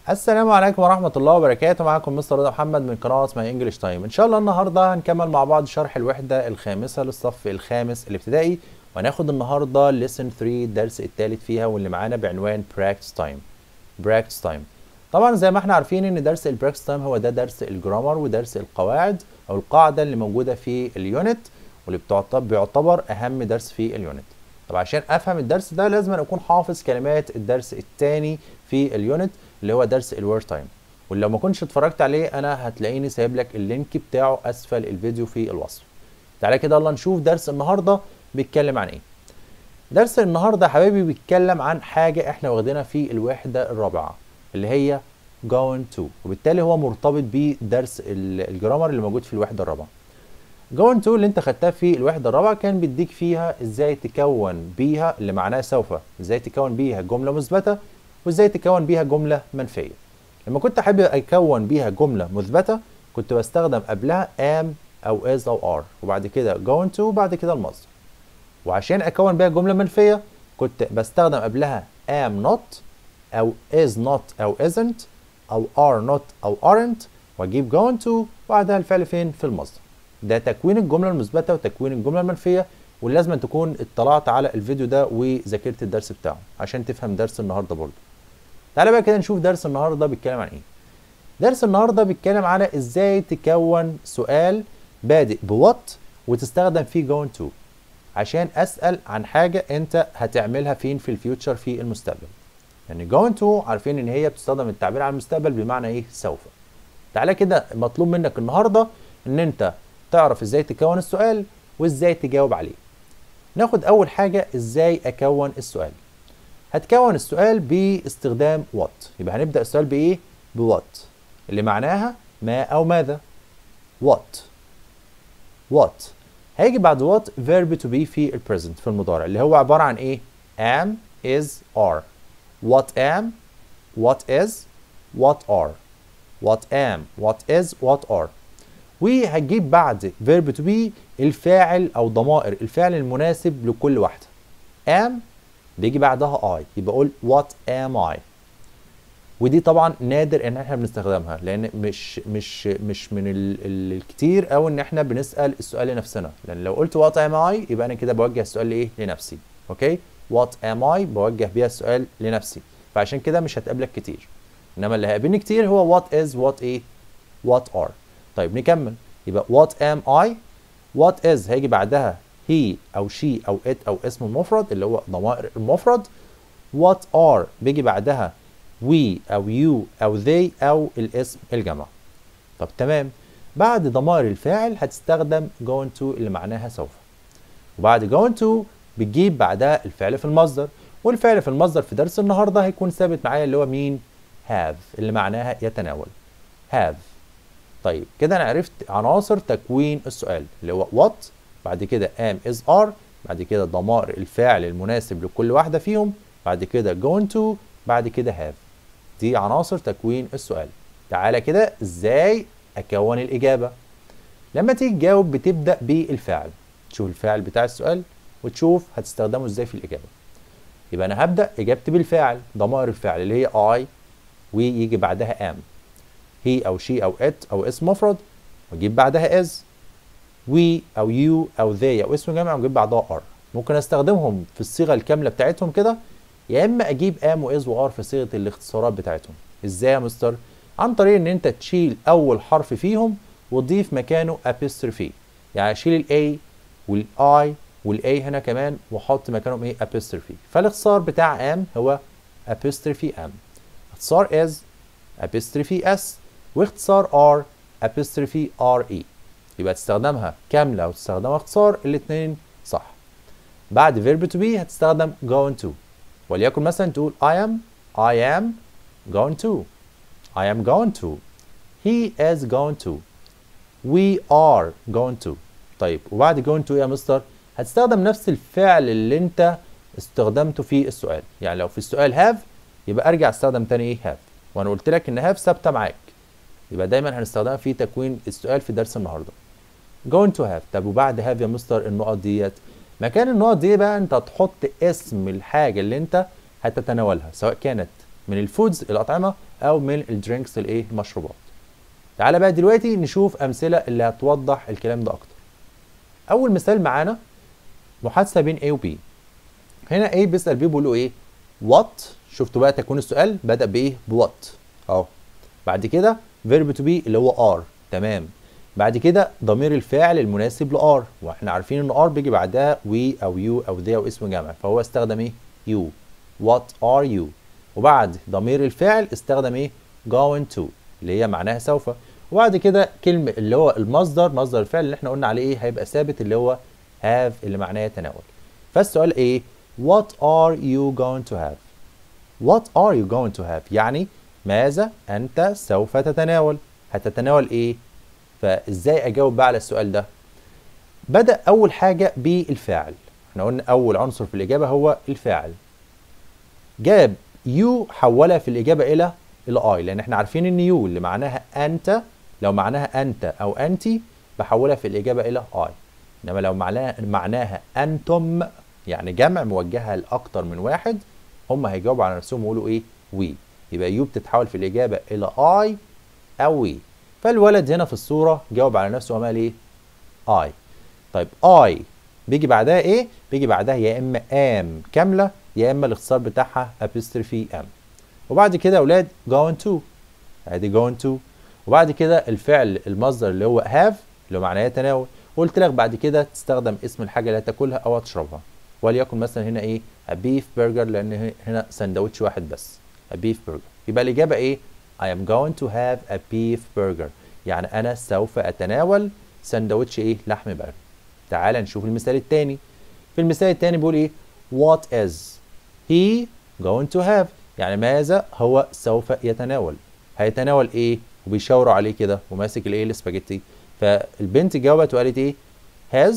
السلام عليكم ورحمة الله وبركاته معكم مستر رضا محمد من قناة ماي انجلش تايم ان شاء الله النهاردة هنكمل مع بعض شرح الوحدة الخامسة للصف الخامس الابتدائي وهناخد النهاردة ليسن 3 الدرس الثالث فيها واللي معانا بعنوان براكتس تايم براكتس تايم طبعا زي ما احنا عارفين ان درس البراكتس تايم هو ده درس الجرامر ودرس القواعد او القاعدة اللي موجودة في اليونت واللي بتعتبر بيعتبر اهم درس في اليونت طب عشان افهم الدرس ده لازم اكون حافظ كلمات الدرس الثاني في اليونت اللي هو درس الوورد تايم ولو ما كنتش اتفرجت عليه انا هتلاقيني سايب لك اللينك بتاعه اسفل الفيديو في الوصف تعالى كده يلا نشوف درس النهارده بيتكلم عن ايه درس النهارده يا حبايبي بيتكلم عن حاجه احنا واخدينها في الوحده الرابعه اللي هي going to وبالتالي هو مرتبط بدرس الجرامر اللي موجود في الوحده الرابعه going to اللي انت خدتها في الوحده الرابعه كان بيديك فيها ازاي تكون بيها اللي معناها سوف ازاي تكون بيها جمله مثبته وازاي تكون بيها جمله منفيه لما كنت حابب اكون بيها جمله مثبته كنت بستخدم قبلها am او is او are وبعد كده going to وبعد كده المصدر وعشان اكون بيها جمله منفيه كنت بستخدم قبلها am not او is not او isn't او are not او aren't واجيب going to وبعدها الفعل فين في المصدر ده تكوين الجمله المثبته وتكوين الجمله المنفيه ولازم تكون اطلعت على الفيديو ده وذاكرت الدرس بتاعه عشان تفهم درس النهارده برضه تعالى بقى كده نشوف درس النهارده بيتكلم عن ايه درس النهارده بيتكلم على ازاي تكون سؤال بادئ بوات وتستخدم فيه going to عشان اسال عن حاجه انت هتعملها فين في الفيوتشر في المستقبل يعني going to عارفين ان هي بتستخدم التعبير عن المستقبل بمعنى ايه سوف تعالى كده مطلوب منك النهارده ان انت تعرف ازاي تكون السؤال وازاي تجاوب عليه ناخد اول حاجه ازاي اكون السؤال هتكون السؤال باستخدام what يبقى هنبدا السؤال بايه بوات اللي معناها ما او ماذا what what هيجي بعد what verb to be في البريزنت في المضارع اللي هو عباره عن ايه am is are what am what is what are what am what is what are وهتجيب بعد verb to be الفاعل او ضمائر الفعل المناسب لكل واحده am بيجي بعدها I يبقى اقول what am I ودي طبعا نادر ان احنا بنستخدمها لان مش مش مش من ال ال الكتير او ان احنا بنسال السؤال لنفسنا لان لو قلت what am I يبقى انا كده بوجه السؤال لايه لنفسي اوكي what am I بوجه بيها السؤال لنفسي فعشان كده مش هتقابلك كتير انما اللي هيقابلني كتير هو what is what ايه what are طيب نكمل يبقى what am I what is هيجي بعدها he او she او it او اسم المفرد اللي هو ضمائر المفرد what are بيجي بعدها we او you او they او الاسم الجمع طب تمام بعد ضمائر الفاعل هتستخدم going to اللي معناها سوف وبعد going to بتجيب بعدها الفعل في المصدر والفعل في المصدر في درس النهارده هيكون ثابت معايا اللي هو مين have اللي معناها يتناول have طيب كده انا عرفت عناصر تكوين السؤال اللي هو what بعد كده am is are بعد كده ضمائر الفاعل المناسب لكل واحدة فيهم بعد كده going to بعد كده have دي عناصر تكوين السؤال تعالى كده ازاي اكون الاجابة لما تيجي تجاوب بتبدأ بالفعل تشوف الفاعل بتاع السؤال وتشوف هتستخدمه ازاي في الاجابة يبقى انا هبدأ اجابتي بالفاعل ضمائر الفعل اللي هي I ويجي بعدها am he او she او it او اسم مفرد واجيب بعدها is we او you او they او اسم جمع واجيب بعدها are ممكن استخدمهم في الصيغه الكامله بتاعتهم كده يا اما اجيب am و is و are في صيغه الاختصارات بتاعتهم ازاي يا مستر عن طريق ان انت تشيل اول حرف فيهم وتضيف مكانه apostrophe يعني اشيل الاي والاي والاي هنا كمان واحط مكانهم ايه apostrophe فالاختصار بتاع am هو apostrophe am اختصار is apostrophe s واختصار r apostrophe re يبقى تستخدمها كاملة أو تستخدمها اختصار الاتنين صح بعد verb to be هتستخدم going to وليكن مثلا تقول I am I am going to I am going to he is going to we are going to طيب وبعد going to يا مستر هتستخدم نفس الفعل اللي انت استخدمته في السؤال يعني لو في السؤال have يبقى ارجع استخدم تاني ايه have وانا قلت لك ان have ثابته معاك يبقى دايما هنستخدمها في تكوين السؤال في درس النهارده going to have طب وبعد have يا مستر النقط ديت مكان النقط دي بقى انت هتحط اسم الحاجه اللي انت هتتناولها سواء كانت من الفودز الاطعمه او من الدرينكس الايه المشروبات تعالى بقى دلوقتي نشوف امثله اللي هتوضح الكلام ده اكتر اول مثال معانا محادثه بين A و B هنا A بيسال B بيقول له ايه what شفتوا بقى تكوين السؤال بدا بايه بوات اهو بعد كده verb to be اللي هو are تمام بعد كده ضمير الفاعل المناسب ل are واحنا عارفين ان are بيجي بعدها we او you او they او اسم جمع فهو استخدم ايه you what are you وبعد ضمير الفعل استخدم ايه going to اللي هي معناها سوف وبعد كده كلمة اللي هو المصدر مصدر الفعل اللي احنا قلنا عليه ايه هيبقى ثابت اللي هو have اللي معناه يتناول فالسؤال ايه what are you going to have what are you going to have يعني ماذا انت سوف تتناول هتتناول ايه فازاي اجاوب بقى على السؤال ده بدأ اول حاجة بالفاعل احنا قلنا اول عنصر في الاجابة هو الفاعل جاب يو حولها في الإجابة إلى إلى I لأن إحنا عارفين إن يو اللي معناها أنت لو معناها أنت أو أنت بحولها في الإجابة إلى I إنما لو معناها معناها أنتم يعني جمع موجهة لأكتر من واحد هم هيجاوبوا على نفسهم ويقولوا إيه وي يبقى يو بتتحول في الإجابة إلى I أو وي فالولد هنا في الصورة جاوب على نفسه وعمل إيه I طيب I بيجي بعدها إيه بيجي بعدها يا إما am كاملة يا اما الاختصار بتاعها apostrophe m وبعد كده يا اولاد going to ادي going to وبعد كده الفعل المصدر اللي هو have اللي هو معناه يتناول وقلت لك بعد كده تستخدم اسم الحاجه اللي هتاكلها او هتشربها وليكن مثلا هنا ايه a beef burger لان هنا سندوتش واحد بس a beef burger يبقى الاجابه ايه I am going to have a beef burger يعني انا سوف اتناول سندوتش ايه لحم برجر تعال نشوف المثال الثاني في المثال الثاني بيقول ايه what is he going to have يعني ماذا هو سوف يتناول هيتناول ايه وبيشاوروا عليه كده وماسك الايه الاسباجيتي فالبنت جاوبت وقالت ايه has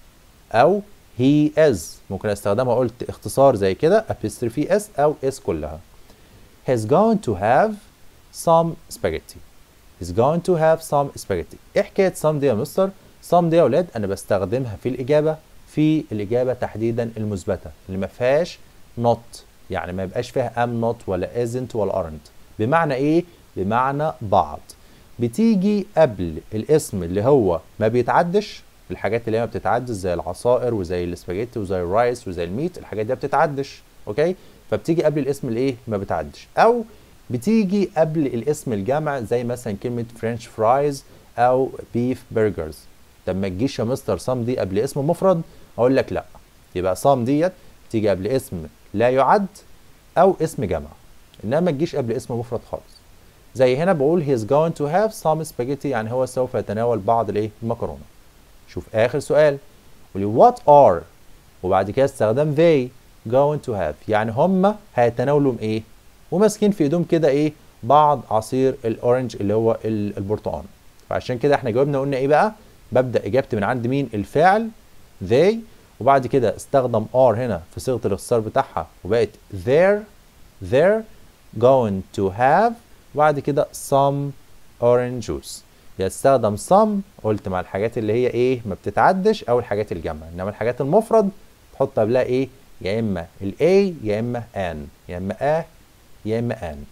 او he is ممكن استخدمها قلت اختصار زي كده apostrophe s او s كلها he's going to have some spaghetti he's going to have some spaghetti ايه حكايه some دي يا مستر some دي يا ولاد انا بستخدمها في الاجابه في الاجابه تحديدا المثبته اللي ما فيهاش not يعني ما يبقاش فيها am not ولا isn't ولا aren't بمعنى ايه بمعنى بعض بتيجي قبل الاسم اللي هو ما بيتعدش الحاجات اللي هي ما بتتعدش زي العصائر وزي الاسباجيتي وزي الرايس وزي الميت الحاجات دي ما بتتعدش اوكي فبتيجي قبل الاسم الايه ما بتعدش او بتيجي قبل الاسم الجمع زي مثلا كلمه فرنش فرايز او بيف برجرز طب ما تجيش يا مستر صام دي قبل اسم مفرد اقول لك لا يبقى صام ديت تيجي قبل اسم لا يعد او اسم جمع انما ما تجيش قبل اسم مفرد خالص زي هنا بقول he is going to have some spaghetti يعني هو سوف يتناول بعض الايه المكرونه شوف اخر سؤال يقول what are وبعد كده استخدام they going to have يعني هم هيتناولوا ايه وماسكين في ايدهم كده ايه بعض عصير الاورنج اللي هو البرتقال فعشان كده احنا جاوبنا قلنا ايه بقى ببدا اجابتي من عند مين الفاعل they وبعد كده استخدم are هنا في صيغه الاختصار بتاعها وبقت they're they're going to have وبعد كده some orange juice يستخدم some قلت مع الحاجات اللي هي ايه ما بتتعدش او الحاجات الجامعة انما الحاجات المفرد تحط قبلها ايه يا اما الاي يا اما ان يا اما ا يا اما ان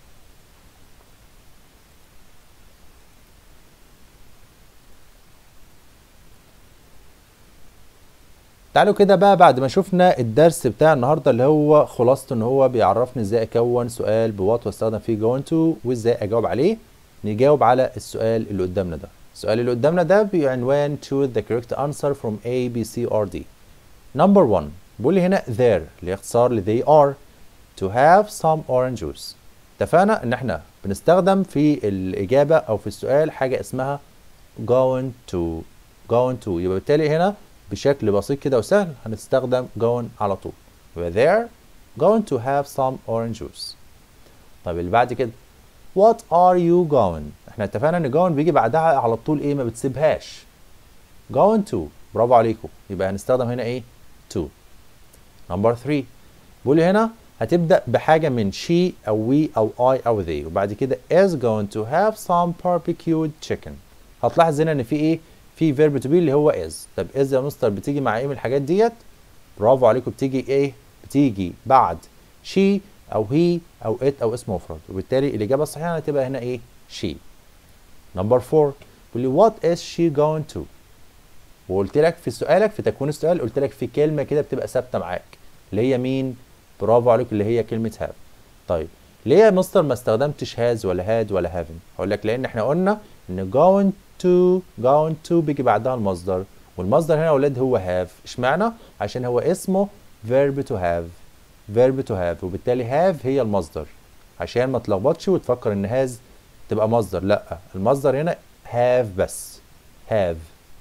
تعالوا كده بقى بعد ما شفنا الدرس بتاع النهارده اللي هو خلاصته ان هو بيعرفني ازاي اكون سؤال بوات واستخدم فيه going to وازاي اجاوب عليه نجاوب على السؤال اللي قدامنا ده السؤال اللي قدامنا ده بعنوان choose the correct answer from A B C or D number one بيقول لي هنا there اللي اختصار ل they are to have some orange juice اتفقنا ان احنا بنستخدم في الاجابه او في السؤال حاجه اسمها going to going to يبقى بالتالي هنا بشكل بسيط كده وسهل هنستخدم going على طول يبقى they're going to have some orange juice طيب اللي بعد كده what are you going احنا اتفقنا ان going بيجي بعدها على طول ايه ما بتسيبهاش going to برافو عليكم يبقى هنستخدم هنا ايه to number 3 بيقول لي هنا هتبدأ بحاجة من she أو we أو I أو they وبعد كده is going to have some barbecued chicken هتلاحظ هنا إن في إيه؟ في verb to be اللي هو is طب is يا مستر بتيجي مع إيه من الحاجات ديت؟ برافو عليكم بتيجي إيه؟ بتيجي بعد she او he او it او اسم مفرد وبالتالي الاجابه الصحيحه هتبقى هنا ايه she نمبر 4 بيقول لي what is she going to وقلت لك في سؤالك في تكوين السؤال قلت لك في كلمه كده بتبقى ثابته معاك اللي هي مين برافو عليك اللي هي كلمه have طيب ليه يا مستر ما استخدمتش has ولا had ولا haven't هقول لك لان احنا قلنا ان going to going to بيجي بعدها المصدر والمصدر هنا يا اولاد هو have اشمعنى عشان هو اسمه verb to have verb to have وبالتالي have هي المصدر عشان ما تلخبطش وتفكر ان has تبقى مصدر لا المصدر هنا have بس have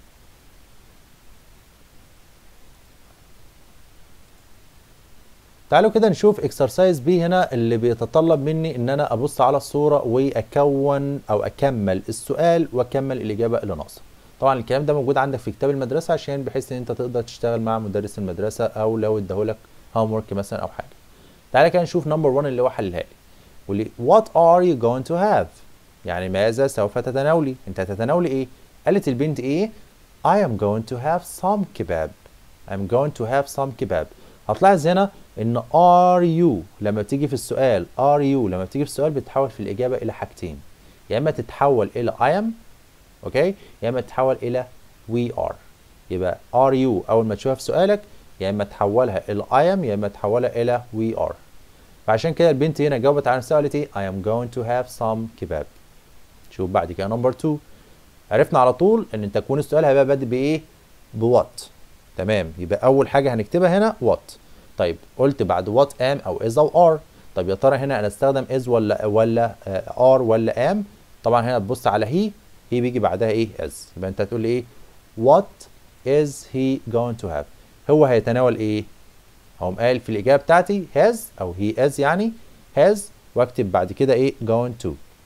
تعالوا كده نشوف اكسرسايز بي هنا اللي بيتطلب مني ان انا ابص على الصوره واكون او اكمل السؤال واكمل الاجابه اللي ناقصه طبعا الكلام ده موجود عندك في كتاب المدرسه عشان بحيث ان انت تقدر تشتغل مع مدرس المدرسه او لو اداهولك هوم ورك مثلا او حاجه تعالى كده نشوف نمبر 1 اللي هو حلها لي واللي what are you going to have يعني ماذا سوف تتناولي انت هتتناولي ايه قالت البنت ايه I am going to have some kebab I'm going to have some kebab هتلاحظ هنا ان are you لما بتيجي في السؤال are you لما بتيجي في السؤال بتتحول في الاجابه الى حاجتين يا اما تتحول الى I am اوكي يا اما تتحول الى we are يبقى are you اول ما تشوفها في سؤالك يا اما تحولها الى I am يا اما تحولها الى we are فعشان كده البنت هنا جاوبت على نفسها قالت ايه I am going to have some kebab شوف بعد كده نمبر 2 عرفنا على طول ان تكوين السؤال هيبقى بادئ بايه بوات تمام يبقى اول حاجه هنكتبها هنا what طيب قلت بعد what am او is او are طب يا ترى هنا انا استخدم is ولا ولا uh, are ولا am طبعا هنا تبص على he he بيجي بعدها ايه is يبقى انت هتقول ايه what is he going to have هو هيتناول ايه هقوم قال في الاجابه بتاعتي has او he is يعني has واكتب بعد كده ايه going to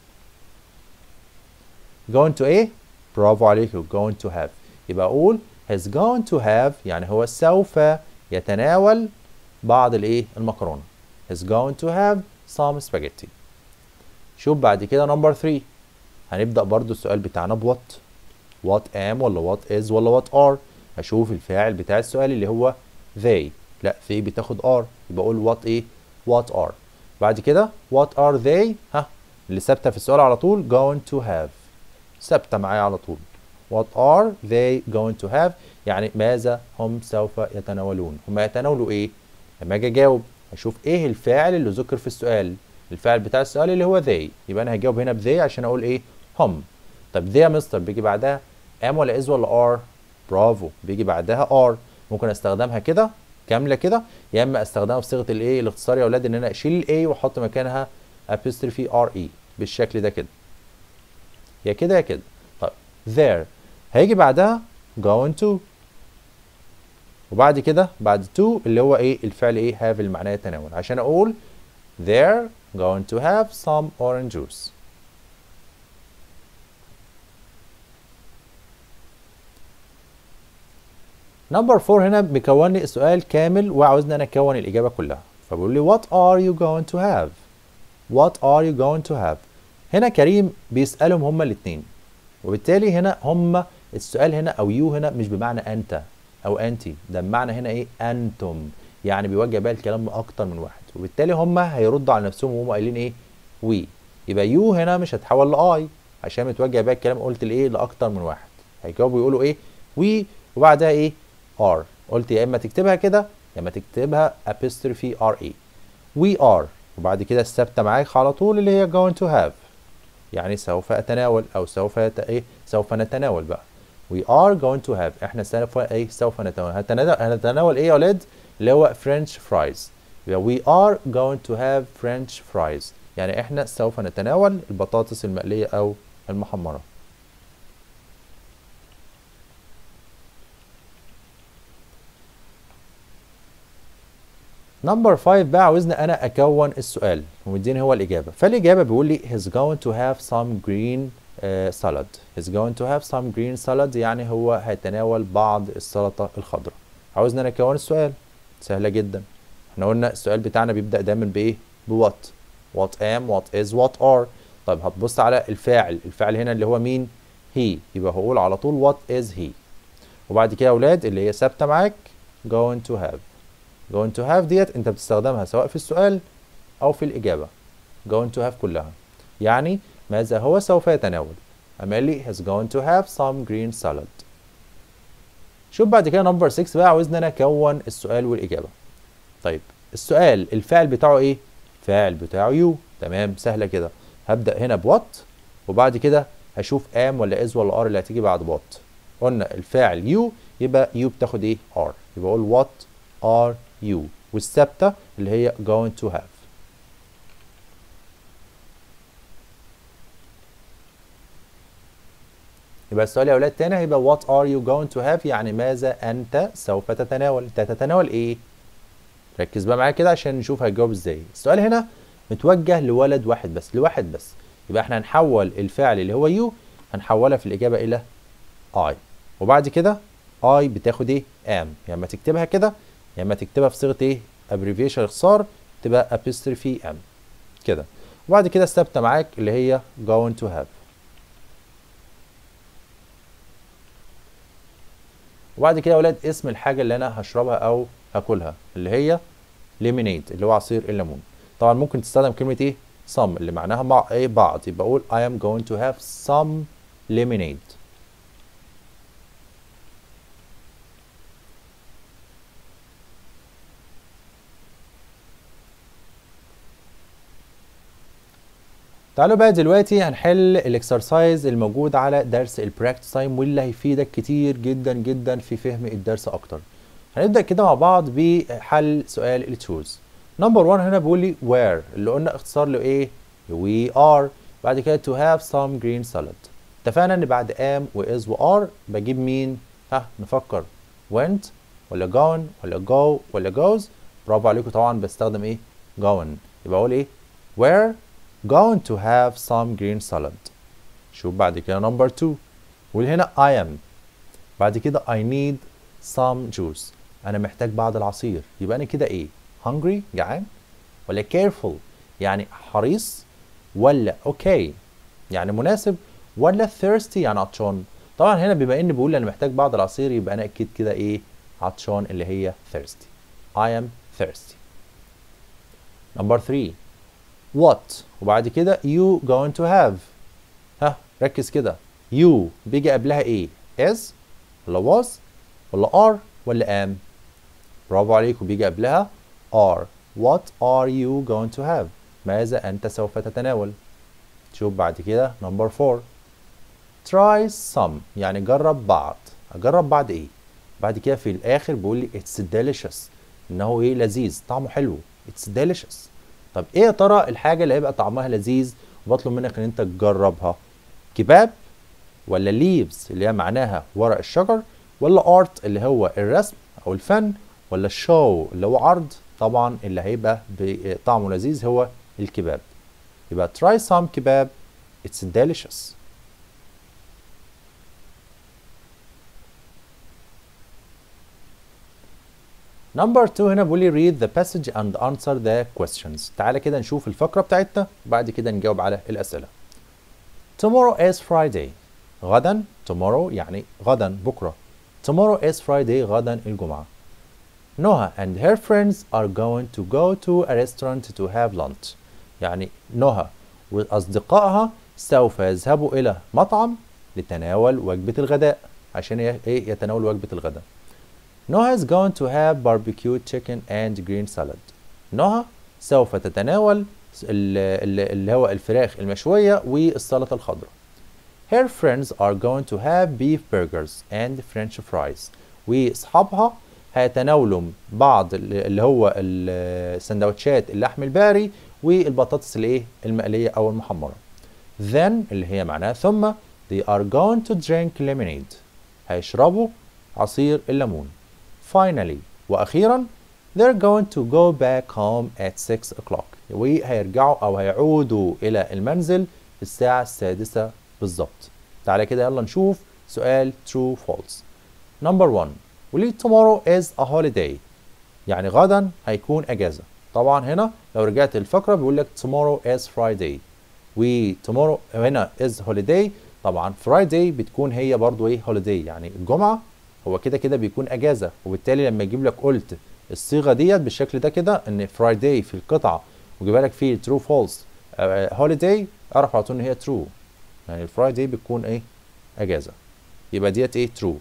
going to ايه برافو عليكم going to have يبقى اقول has going to have يعني هو سوف يتناول بعض الايه المكرونه is going to have some spaghetti شوف بعد كده نمبر 3 هنبدا برضو السؤال بتاعنا بوات what am ولا what is ولا what are اشوف الفاعل بتاع السؤال اللي هو they لا they بتاخد are يبقى اقول what ايه what are بعد كده what are they ها اللي ثابته في السؤال على طول going to have ثابته معايا على طول what are they going to have يعني ماذا هم سوف يتناولون هم يتناولوا ايه لما اجي اجاوب اشوف ايه الفاعل اللي ذكر في السؤال الفاعل بتاع السؤال اللي هو they يبقى انا هجاوب هنا بذي عشان اقول ايه هم طب they يا مستر بيجي بعدها am ولا is ولا are برافو بيجي بعدها are ممكن استخدمها كده كامله كده يا اما استخدمها بصيغه الايه الاختصار يا اولاد ان انا اشيل الاي واحط مكانها apostrophe ار اي بالشكل ده كده يا كده يا كده طيب there هيجي بعدها going to وبعد كده بعد to اللي هو ايه الفعل ايه have اللي معناه يتناول عشان اقول they're going to have some orange juice نمبر 4 هنا بيكون لي السؤال كامل وعاوزني انا اكون الاجابه كلها فبيقول لي what are you going to have what are you going to have هنا كريم بيسالهم هما الاثنين وبالتالي هنا هما السؤال هنا او يو هنا مش بمعنى انت او انت ده بمعنى هنا ايه انتم يعني بيوجه بقى الكلام لاكتر من واحد وبالتالي هما هيردوا على نفسهم وهم قايلين ايه وي يبقى يو هنا مش هتحول لاي عشان متوجه بقى الكلام قلت لايه لاكتر من واحد هيجاوبوا يقولوا ايه وي وبعدها ايه ار قلت يا اما تكتبها كده يا اما تكتبها apostrophe ار اي we are وبعد كده الثابته معاك على طول اللي هي going to have يعني سوف اتناول او سوف يت... ايه سوف نتناول بقى we are going to have احنا سوف ايه سوف نتناول هنتناول, هنتناول ايه يا ولاد اللي هو French fries يبقى we are going to have French fries يعني احنا سوف نتناول البطاطس المقليه او المحمره نمبر 5 بقى عاوزني انا اكون السؤال ومديني هو الاجابه فالاجابه بيقول لي he's going to have some green uh, salad he's going to have some green salad يعني هو هيتناول بعض السلطه الخضراء عاوزني انا اكون السؤال سهله جدا احنا قلنا السؤال بتاعنا بيبدا دايما بايه بوات what am what is what are طيب هتبص على الفاعل الفاعل هنا اللي هو مين he يبقى هقول على طول what is he وبعد كده يا اولاد اللي هي ثابته معاك going to have going to have ديت انت بتستخدمها سواء في السؤال أو في الإجابة going to have كلها يعني ماذا هو سوف يتناول أمالي has going to have some green salad شوف بعد كده نمبر 6 بقى عاوزنا انا اكون السؤال والاجابه طيب السؤال الفعل بتاعه ايه الفاعل بتاعه يو تمام سهله كده هبدا هنا بوات وبعد كده هشوف ام ولا از ولا ار اللي هتيجي بعد وات قلنا الفاعل يو يبقى يو بتاخد ايه ار يبقى اقول وات ار يو والثابته اللي هي going to have يبقى السؤال يا اولاد تاني هيبقى what are you going to have يعني ماذا انت سوف تتناول انت تتناول ايه ركز بقى معايا كده عشان نشوف هيجاوب ازاي السؤال هنا متوجه لولد واحد بس لواحد بس يبقى احنا هنحول الفعل اللي هو you هنحولها في الاجابه الى I وبعد كده I بتاخد ايه am يا اما تكتبها كده يا اما تكتبها في صيغه ايه abbreviation اختصار تبقى apostrophe am كده وبعد كده الثابته معاك اللي هي going to have وبعد كده يا اولاد اسم الحاجه اللي انا هشربها او هاكلها اللي هي ليمونيد اللي هو عصير الليمون طبعا ممكن تستخدم كلمه ايه some اللي معناها مع ايه بعض يبقى اقول I am going to have some lemonade تعالوا بقى دلوقتي هنحل الاكسرسايز الموجود على درس البراكتس تايم واللي هيفيدك كتير جدا جدا في فهم الدرس اكتر هنبدا كده مع بعض بحل سؤال التشوز نمبر 1 هنا بيقول لي where اللي قلنا اختصار له ايه we are بعد كده to have some green salad اتفقنا ان بعد am و is و are بجيب مين ها نفكر went ولا gone ولا go ولا goes برافو عليكم طبعا بستخدم ايه gone يبقى اقول ايه where going to have some green salad شوف بعد كده number 2 وهنا I am بعد كده I need some juice أنا محتاج بعض العصير يبقى أنا كده إيه hungry جعان ولا careful يعني حريص ولا okay يعني مناسب ولا thirsty يعني عطشان طبعا هنا بما إني بقول أنا محتاج بعض العصير يبقى أنا أكيد كده إيه عطشان اللي هي thirsty I am thirsty number 3 what وبعد كده you going to have ها ركز كده you بيجي قبلها ايه is ولا was ولا are ولا am برافو عليكم بيجي قبلها are what are you going to have ماذا أنت سوف تتناول شوف بعد كده number 4 try some يعني جرب بعض أجرب بعض إيه بعد كده في الآخر بيقول لي it's delicious إنه إيه لذيذ طعمه حلو it's delicious طب ايه يا ترى الحاجه اللي هيبقى طعمها لذيذ وبطلب منك ان انت تجربها كباب ولا ليفز اللي هي معناها ورق الشجر ولا ارت اللي هو الرسم او الفن ولا الشو اللي هو عرض طبعا اللي هيبقى طعمه لذيذ هو الكباب يبقى try some كباب it's delicious نمبر 2 هنا بيقول لي read the passage and answer the questions تعالى كده نشوف الفقرة بتاعتنا وبعد كده نجاوب على الأسئلة tomorrow is Friday غدا tomorrow يعني غدا بكرة tomorrow is Friday غدا الجمعة Noah and her friends are going to go to a restaurant to have lunch يعني نهى وأصدقائها سوف يذهبوا إلى مطعم لتناول وجبة الغداء عشان إيه يتناول وجبة الغداء Noah is going to have barbecue chicken and green salad. نهى سوف تتناول اللي هو الفراخ المشوية والسلطة الخضراء. Her friends are going to have beef burgers and french fries. وأصحابها هيتناولوا بعض اللي هو السندوتشات اللحم الباري والبطاطس الايه المقلية أو المحمرة. Then اللي هي معناها ثم they are going to drink lemonade. هيشربوا عصير الليمون. finally واخيرا they're going to go back home at 6 o'clock وهيرجعوا او هيعودوا الى المنزل في الساعة السادسة بالظبط تعالى كده يلا نشوف سؤال true false number one وليه tomorrow is a holiday يعني غدا هيكون اجازة طبعا هنا لو رجعت الفقرة بيقول لك tomorrow is Friday و tomorrow هنا is holiday طبعا Friday بتكون هي برضو ايه holiday يعني الجمعة هو كده كده بيكون اجازه وبالتالي لما يجيب لك قلت الصيغه ديت بالشكل ده كده ان فرايداي في القطعه وجيبها لك فيه true false هوليداي اعرف على طول ان هي true يعني الفرايداي بتكون ايه اجازه يبقى ديت ايه true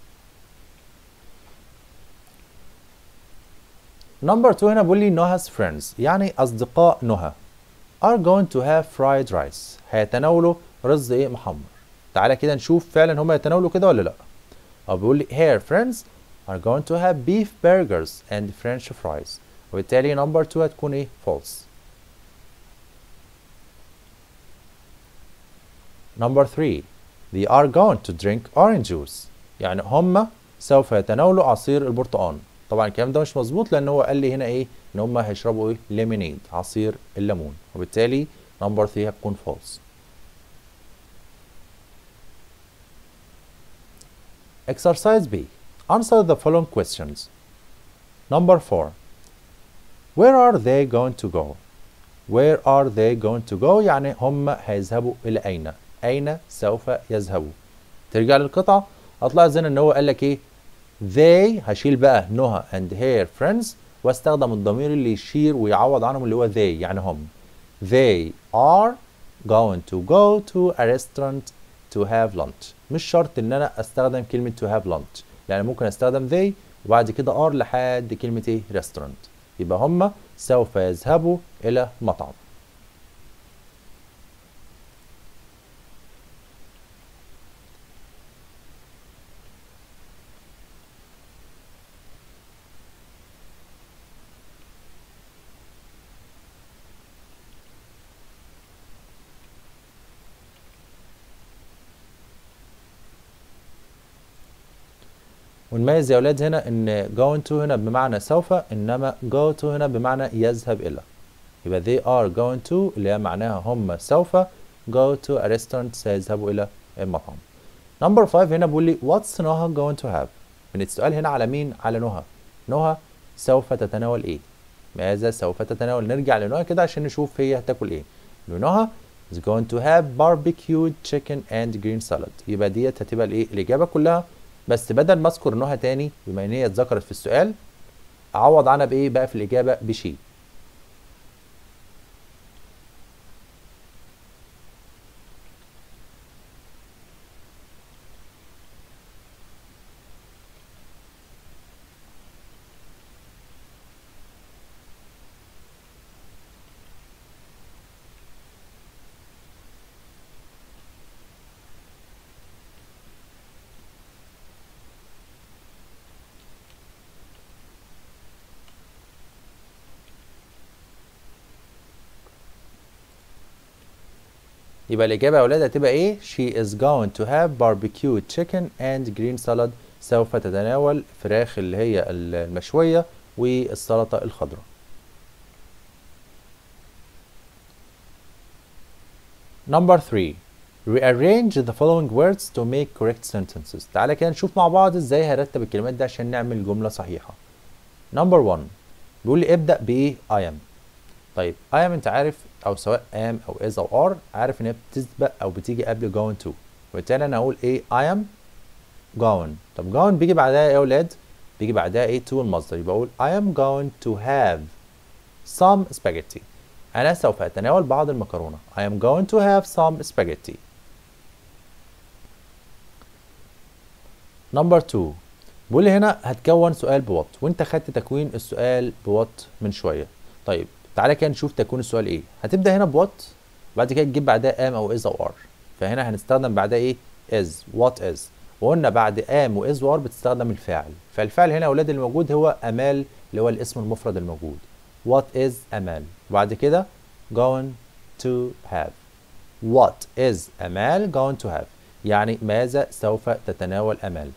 نمبر 2 هنا بيقول لي نها's friends يعني اصدقاء نهى are going to have fried rice هيتناولوا رز ايه محمر تعالى كده نشوف فعلا هم يتناولوا كده ولا لا او بيقول لي her friends are going to have beef burgers and french fries وبالتالي نمبر 2 هتكون ايه false نمبر 3 they are going to drink orange juice يعني هم سوف يتناولوا عصير البرتقال طبعا الكلام ده مش مظبوط لان هو قال لي هنا ايه ان هم هيشربوا ايه ليمونيد عصير الليمون وبالتالي نمبر 3 هتكون false Exercise B. Answer the following questions. Number 4. Where are they going to go? Where are they going to go؟ يعني هم هيذهبوا إلى أين؟ أين سوف يذهبوا؟ ترجع للقطعة هتلاحظ هنا إن هو قال لك إيه؟ They هشيل بقى نهى and her friends واستخدم الضمير اللي يشير ويعوض عنهم اللي هو they يعني هم. They are going to go to a restaurant to have lunch. مش شرط ان انا استخدم كلمة to have lunch يعني ممكن استخدم they وبعد كده are لحد كلمة ايه restaurant يبقى هم سوف يذهبوا الى مطعم ونميز يا اولاد هنا ان going to هنا بمعنى سوف انما go to هنا بمعنى يذهب الى يبقى they are going to اللي هي معناها هم سوف go to a restaurant سيذهبوا الى المطعم نمبر 5 هنا بيقول لي what's نهى going to have من السؤال هنا على مين على نهى نهى سوف تتناول ايه ماذا سوف تتناول نرجع لنهى كده عشان نشوف هي هتاكل ايه نهى is going to have barbecued chicken and green salad يبقى ديت هتبقى الايه الاجابه كلها بس بدل ما اذكر نهى تاني بما ان هي اتذكرت في السؤال اعوض عنها بايه بقى في الاجابه بشي يبقى الإجابة يا أولاد هتبقى إيه؟ She is going to have barbecued chicken and green salad سوف تتناول فراخ اللي هي المشوية والسلطة الخضراء. Number 3 Rearrange the following words to make correct sentences. تعالى كده نشوف مع بعض ازاي هرتب الكلمات دي عشان نعمل جملة صحيحة. Number 1 بيقول لي ابدأ بإيه؟ I am. طيب I am أنت عارف او سواء am او is او are عارف ان هي بتسبق او بتيجي قبل going to وبالتالي انا اقول ايه I am going طب going بيجي بعدها ايه يا اولاد بيجي بعدها ايه to المصدر يبقى اقول I am going to have some spaghetti انا سوف اتناول بعض المكرونه I am going to have some spaghetti number 2 بيقول لي هنا هتكون سؤال بوات وانت خدت تكوين السؤال بوات من شويه طيب تعالى كده نشوف تكوين السؤال ايه هتبدا هنا بوات بعد كده تجيب بعدها ام او از او ار فهنا هنستخدم بعدها ايه از وات از وقلنا بعد ام واز وار بتستخدم الفاعل فالفاعل هنا يا اولاد اللي موجود هو امال اللي هو الاسم المفرد الموجود وات از امال وبعد كده going to have what is امال going to have يعني ماذا سوف تتناول امال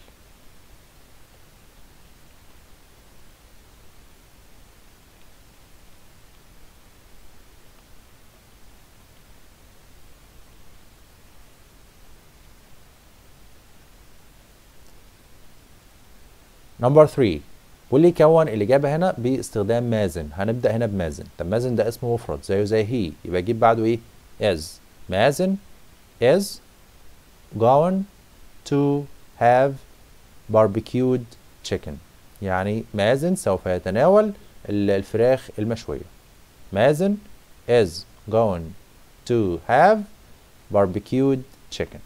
نمبر 3 بيقول لي كون الإجابة هنا باستخدام مازن هنبدأ هنا بمازن طب مازن ده اسم مفرد زيه زي هي يبقى أجيب بعده إيه is مازن is going to have barbecued chicken يعني مازن سوف يتناول الفراخ المشوية مازن is going to have barbecued chicken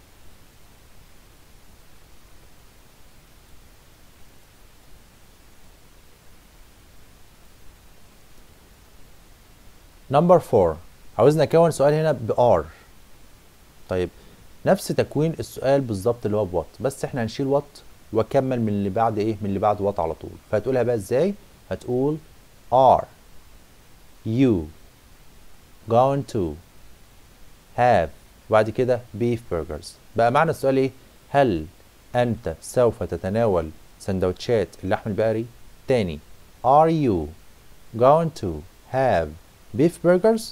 نمبر 4 عاوزنا نكون سؤال هنا ب are طيب نفس تكوين السؤال بالظبط اللي هو بوات بس احنا هنشيل وات واكمل من اللي بعد ايه من اللي بعد وات على طول فهتقولها بقى ازاي هتقول are you going to have وبعد كده beef burgers بقى معنى السؤال ايه هل انت سوف تتناول سندوتشات اللحم البقري تاني are you going to have beef burgers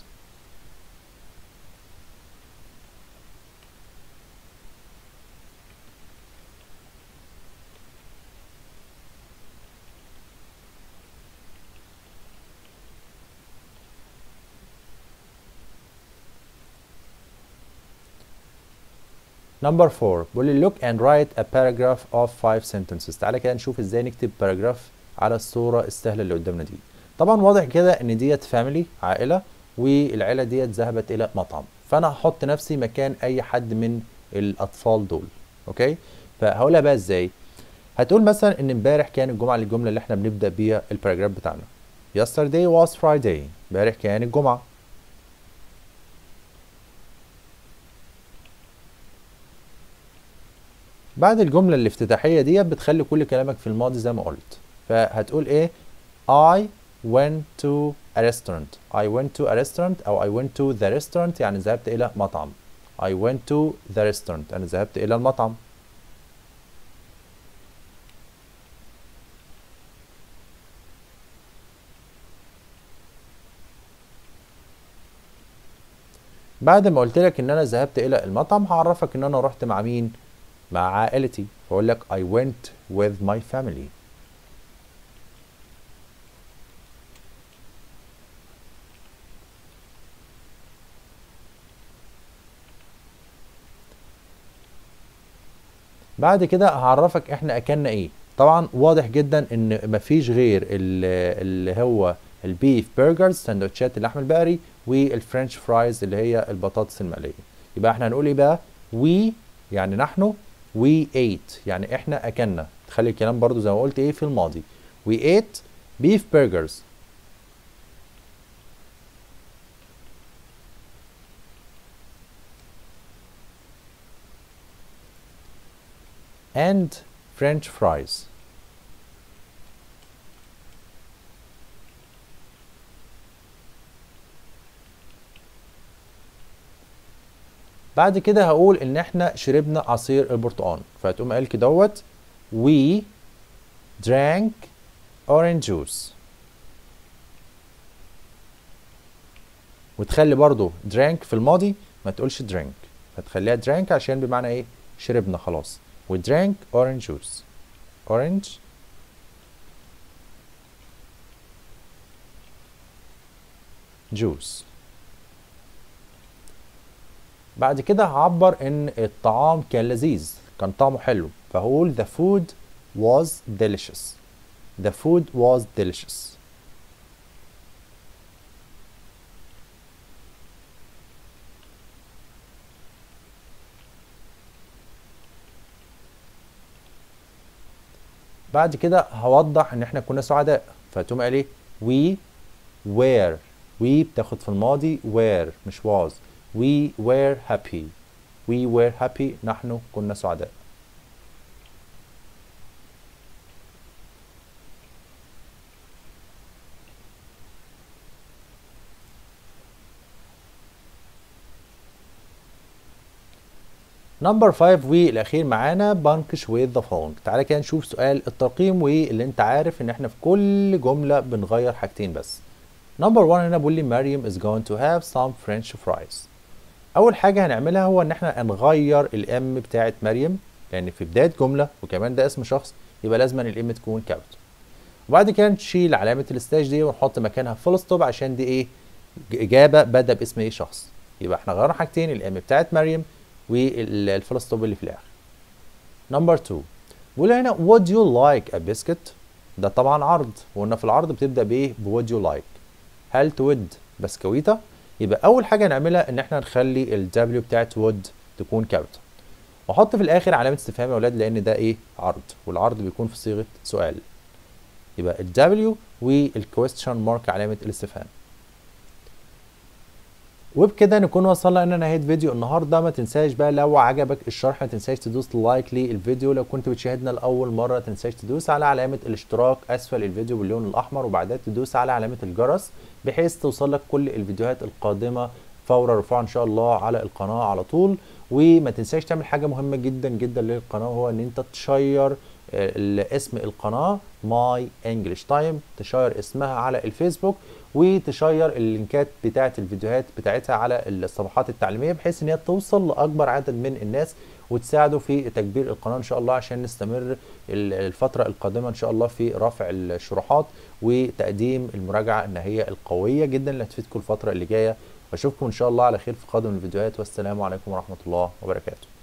Number 4 بيقول لي look and write a paragraph of five sentences تعالى كده نشوف ازاي نكتب باراجراف على الصورة السهلة اللي قدامنا دي طبعا واضح كده ان ديت فاميلي عائلة والعيلة ديت ذهبت الى مطعم فانا هحط نفسي مكان اي حد من الاطفال دول اوكي فهقولها بقى ازاي هتقول مثلا ان امبارح كان الجمعة الجملة اللي احنا بنبدأ بيها الباراجراف بتاعنا yesterday was Friday امبارح كان الجمعة بعد الجملة الافتتاحية دي بتخلي كل كلامك في الماضي زي ما قلت فهتقول ايه I went to a restaurant I went to a restaurant أو I went to the restaurant يعني ذهبت إلى مطعم I went to the restaurant أنا ذهبت إلى المطعم بعد ما قلت لك ان انا ذهبت الى المطعم هعرفك ان انا رحت مع مين مع عائلتي فاقول لك I went with my family بعد كده هعرفك احنا اكلنا ايه طبعا واضح جدا ان مفيش غير ال- اللي هو البيف برجرز سندوتشات اللحم البقري والفرنش فرايز اللي هي البطاطس المقليه يبقى احنا هنقول ايه بقى we يعني نحن we ate يعني احنا اكلنا تخلي الكلام برضو زي ما قلت ايه في الماضي we ate beef burgers and french fries بعد كده هقول ان احنا شربنا عصير البرتقال فهتقوم قال كدهوت we drank orange juice وتخلي برضو drank في الماضي ما تقولش drink فتخليها drank عشان بمعنى ايه شربنا خلاص we drank orange juice orange juice بعد كده هعبر ان الطعام كان لذيذ كان طعمه حلو فهقول the food was delicious the food was delicious بعد كده هوضح ان احنا كنا سعداء فتقوم قال ايه we were we بتاخد في الماضي were مش was we were happy we were happy نحن كنا سعداء نمبر 5 والاخير معانا بانكش with the following تعالى كده نشوف سؤال الترقيم واللي انت عارف ان احنا في كل جمله بنغير حاجتين بس نمبر 1 هنا بيقول لي مريم is going to have some french fries اول حاجه هنعملها هو ان احنا هنغير الام بتاعه مريم لان في بدايه جمله وكمان ده اسم شخص يبقى لازم الام تكون كابيتال وبعد كده نشيل علامه الستاج دي ونحط مكانها فول ستوب عشان دي ايه اجابه بدا باسم ايه شخص يبقى احنا غيرنا حاجتين الام بتاعه مريم والفول ستوب اللي في الاخر نمبر 2 بيقول هنا would you like a biscuit ده طبعا عرض وقلنا في العرض بتبدا بايه بwould you like هل تود بسكويته يبقى اول حاجه نعملها ان احنا نخلي الدبليو بتاعت وود تكون كابيتال واحط في الاخر علامه استفهام يا اولاد لان ده ايه عرض والعرض بيكون في صيغه سؤال يبقى الدبليو والكويستشن مارك علامه الاستفهام وبكده نكون وصلنا ان نهايه فيديو النهارده ما تنساش بقى لو عجبك الشرح ما تنساش تدوس لايك للفيديو لو كنت بتشاهدنا لاول مره ما تنساش تدوس على علامه الاشتراك اسفل الفيديو باللون الاحمر وبعدها تدوس على علامه الجرس بحيث توصلك كل الفيديوهات القادمه فور رفوع ان شاء الله على القناه على طول وما تنساش تعمل حاجه مهمه جدا جدا للقناه هو ان انت تشير اسم القناه ماي انجلش تايم تشير اسمها على الفيسبوك وتشير اللينكات بتاعه الفيديوهات بتاعتها على الصفحات التعليميه بحيث ان هي توصل لاكبر عدد من الناس وتساعده في تكبير القناه ان شاء الله عشان نستمر الفتره القادمه ان شاء الله في رفع الشروحات وتقديم المراجعه النهائيه القويه جدا اللي هتفيدكم الفتره اللي جايه واشوفكم ان شاء الله على خير في قادم الفيديوهات والسلام عليكم ورحمه الله وبركاته